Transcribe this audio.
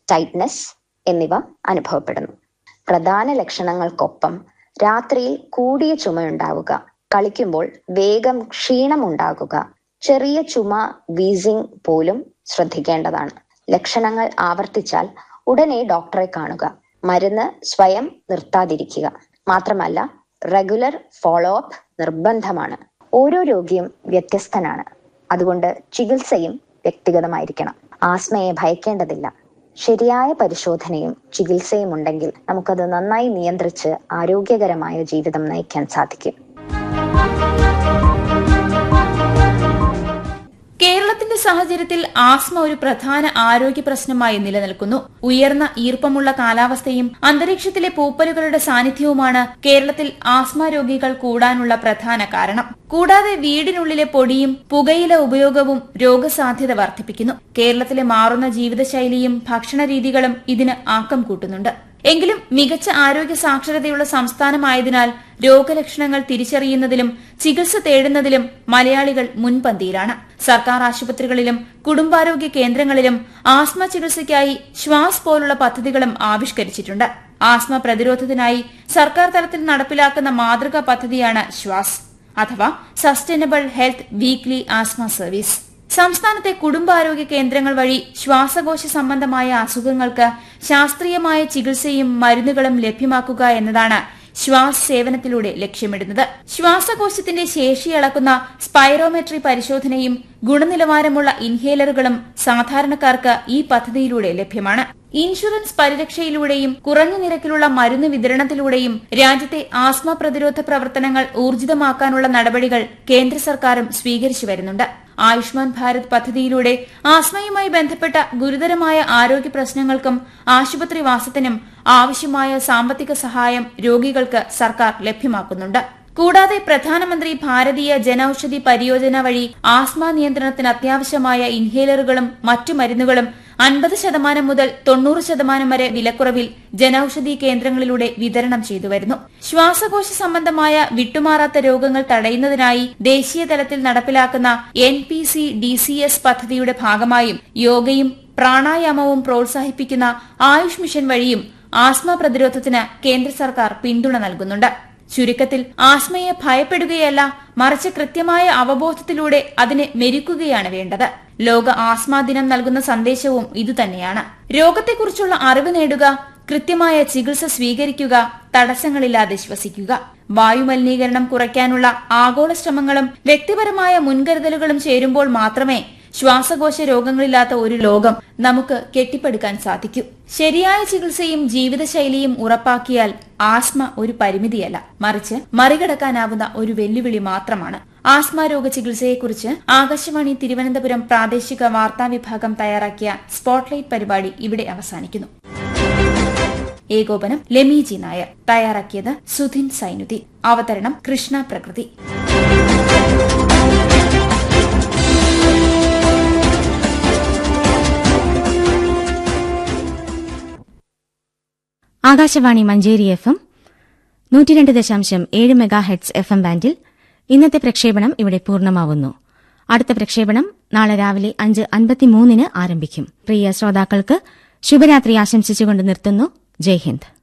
tightness എന്നിവ അനുഭവപ്പെടുന്നു പ്രധാന ലക്ഷണങ്ങൾക്കൊപ്പം രാത്രിയിൽ കൂടിയ ചുമയുണ്ടാവുക കളിക്കുമ്പോൾ വേഗം ക്ഷീണമുണ്ടാകുക ചെറിയ ചുമ വീസിംഗ് പോലും ശ്രദ്ധിക്കേണ്ടതാണ് ലക്ഷണങ്ങൾ ആവർത്തിച്ചാൽ ഉടനെ ഡോക്ടറെ കാണുക മരുന്ന് സ്വയം നിർത്താതിരിക്കുക മാത്രമല്ല റെഗുലർ ഫോളോ അപ്പ് നിർബന്ധമാണ് ഓരോ രോഗിയും വ്യത്യസ്തനാണ് അതുകൊണ്ട് ചികിത്സയും വ്യക്തിഗതമായിരിക്കണം ആസ്മയെ ഭയക്കേണ്ടതില്ല ശരിയായ പരിശോധനയും ചികിത്സയും ഉണ്ടെങ്കിൽ നമുക്കത് നന്നായി നിയന്ത്രിച്ച് ആരോഗ്യകരമായ ജീവിതം നയിക്കാൻ സാധിക്കും കേരളത്തിന്റെ സാഹചര്യത്തിൽ ആസ്മ ഒരു പ്രധാന ആരോഗ്യ പ്രശ്നമായി നിലനിൽക്കുന്നു ഉയർന്ന ഈർപ്പമുള്ള കാലാവസ്ഥയും അന്തരീക്ഷത്തിലെ പൂപ്പലുകളുടെ സാന്നിധ്യവുമാണ് കേരളത്തിൽ ആസ്മ രോഗികൾ കൂടാനുള്ള പ്രധാന കാരണം കൂടാതെ വീടിനുള്ളിലെ പൊടിയും പുകയില ഉപയോഗവും രോഗസാധ്യത വർദ്ധിപ്പിക്കുന്നു കേരളത്തിലെ മാറുന്ന ജീവിതശൈലിയും ഭക്ഷണരീതികളും ഇതിന് ആക്കം കൂട്ടുന്നുണ്ട് എങ്കിലും മികച്ച ആരോഗ്യ സാക്ഷരതയുള്ള സംസ്ഥാനമായതിനാൽ രോഗലക്ഷണങ്ങൾ തിരിച്ചറിയുന്നതിലും ചികിത്സ തേടുന്നതിലും മലയാളികൾ മുൻപന്തിയിലാണ് സർക്കാർ ആശുപത്രികളിലും കുടുംബാരോഗ്യ കേന്ദ്രങ്ങളിലും ആസ്മ ചികിത്സയ്ക്കായി ശ്വാസ് പോലുള്ള പദ്ധതികളും ആവിഷ്കരിച്ചിട്ടുണ്ട് ആസ്മ പ്രതിരോധത്തിനായി സർക്കാർ തലത്തിൽ നടപ്പിലാക്കുന്ന മാതൃകാ പദ്ധതിയാണ് ശ്വാസ് അഥവാ sustainable health weekly asthma service സംസ്ഥാനത്തെ കുടുംബാരോഗ്യ കേന്ദ്രങ്ങൾ വഴി ശ്വാസകോശ സംബന്ധമായ അസുഖങ്ങൾക്ക് ശാസ്ത്രീയമായ ചികിത്സയും മരുന്നുകളും ലഭ്യമാക്കുക എന്നതാണ് ശ്വാസ് സേവനത്തിലൂടെ ലക്ഷ്യമിടുന്നത് ശ്വാസകോശത്തിന്റെ ശേഷി അളക്കുന്ന സ്പൈറോമെട്രി പരിശോധനയും ഗുണനിലവാരമുള്ള ഇൻഹേലറുകളും സാധാരണക്കാർക്ക് ഈ പദ്ധതിയിലൂടെ ലഭ്യമാണ് ഇൻഷുറൻസ് പരിരക്ഷയിലൂടെയും കുറഞ്ഞ നിരക്കിലുള്ള മരുന്ന് വിതരണത്തിലൂടെയും രാജ്യത്തെ ആസ്മ പ്രതിരോധ പ്രവർത്തനങ്ങൾ ഊർജിതമാക്കാനുള്ള നടപടികൾ കേന്ദ്ര സർക്കാരും സ്വീകരിച്ചു വരുന്നുണ്ട് ആയുഷ്മാൻ ഭാരത് പദ്ധതിയിലൂടെ ആസ്മയുമായി ബന്ധപ്പെട്ട ഗുരുതരമായ ആരോഗ്യ പ്രശ്നങ്ങൾക്കും ആശുപത്രി വാസത്തിനും ആവശ്യമായ സാമ്പത്തിക സഹായം രോഗികൾക്ക് സർക്കാർ ലഭ്യമാക്കുന്നുണ്ട് കൂടാതെ പ്രധാനമന്ത്രി ഭാരതീയ ജനൌഷധി പരിയോജന വഴി ആസ്മ നിയന്ത്രണത്തിന് അത്യാവശ്യമായ ഇൻഹേലറുകളും മറ്റു മരുന്നുകളും അൻപത് ശതമാനം മുതൽ തൊണ്ണൂറ് ശതമാനം വരെ വിലക്കുറവിൽ ജനൌഷധി കേന്ദ്രങ്ങളിലൂടെ വിതരണം ചെയ്തു വരുന്നു ശ്വാസകോശ സംബന്ധമായ വിട്ടുമാറാത്ത രോഗങ്ങൾ തടയുന്നതിനായി ദേശീയ തലത്തിൽ നടപ്പിലാക്കുന്ന N P C D C S പദ്ധതിയുടെ ഭാഗമായും യോഗയും പ്രാണായാമവും പ്രോത്സാഹിപ്പിക്കുന്ന ആയുഷ് മിഷൻ വഴിയും ആസ്മ പ്രതിരോധത്തിന് കേന്ദ്ര സർക്കാർ പിന്തുണ നൽകുന്നുണ്ട് ചുരുക്കത്തിൽ ആസ്മയെ ഭയപ്പെടുകയല്ല മറിച്ച് കൃത്യമായ അവബോധത്തിലൂടെ അതിനെ മെരുക്കുകയാണ് വേണ്ടത് ലോക ആസ്മ ദിനം നൽകുന്ന സന്ദേശവും ഇതുതന്നെയാണ് രോഗത്തെക്കുറിച്ചുള്ള അറിവ് നേടുക കൃത്യമായ ചികിത്സ സ്വീകരിക്കുക തടസ്സങ്ങളില്ലാതെ ശ്വസിക്കുക വായുമലിനീകരണം കുറയ്ക്കാനുള്ള ആഗോള ശ്രമങ്ങളും വ്യക്തിപരമായ മുൻകരുതലുകളും ചേരുമ്പോൾ മാത്രമേ ശ്വാസകോശ രോഗങ്ങളില്ലാത്ത ഒരു ലോകം നമുക്ക് കെട്ടിപ്പടുക്കാൻ സാധിക്കൂ ശരിയായ ചികിത്സയും ജീവിതശൈലിയും ഉറപ്പാക്കിയാൽ ആസ്മ ഒരു പരിമിതിയല്ല മറിച്ച് മറികടക്കാനാവുന്ന ഒരു വെല്ലുവിളി മാത്രമാണ് ആസ്മ രോഗ ചികിത്സയെക്കുറിച്ച് ആകാശവാണി തിരുവനന്തപുരം പ്രാദേശിക വാർത്താ വിഭാഗം തയ്യാറാക്കിയ സ്പോട്ട്ലൈറ്റ് പരിപാടി ഇവിടെ അവസാനിക്കുന്നു ഏകോപനം ലെമി ജി നായർ തയ്യാറാക്കിയത് സുധിൻ സൈനുദ്ദീൻ അവതരണം കൃഷ്ണ പ്രകൃതി ആകാശവാണി മഞ്ചേരി എഫ് എം നൂറ്റിരണ്ട് ദശാംശം ഏഴ് മെഗാ ഹെഡ്സ് എഫ് എം ബാൻഡിൽ ഇന്നത്തെ പ്രക്ഷേപണം ഇവിടെ പൂർണ്ണമാവുന്നു അടുത്ത പ്രക്ഷേപണം നാളെ രാവിലെ അഞ്ച് അൻപത്തിമൂന്നിന് ആരംഭിക്കും പ്രിയ ശ്രോതാക്കൾക്ക് ശുഭരാത്രി ആശംസിച്ചുകൊണ്ട് നിർത്തുന്നു ജയ് ഹിന്ദ്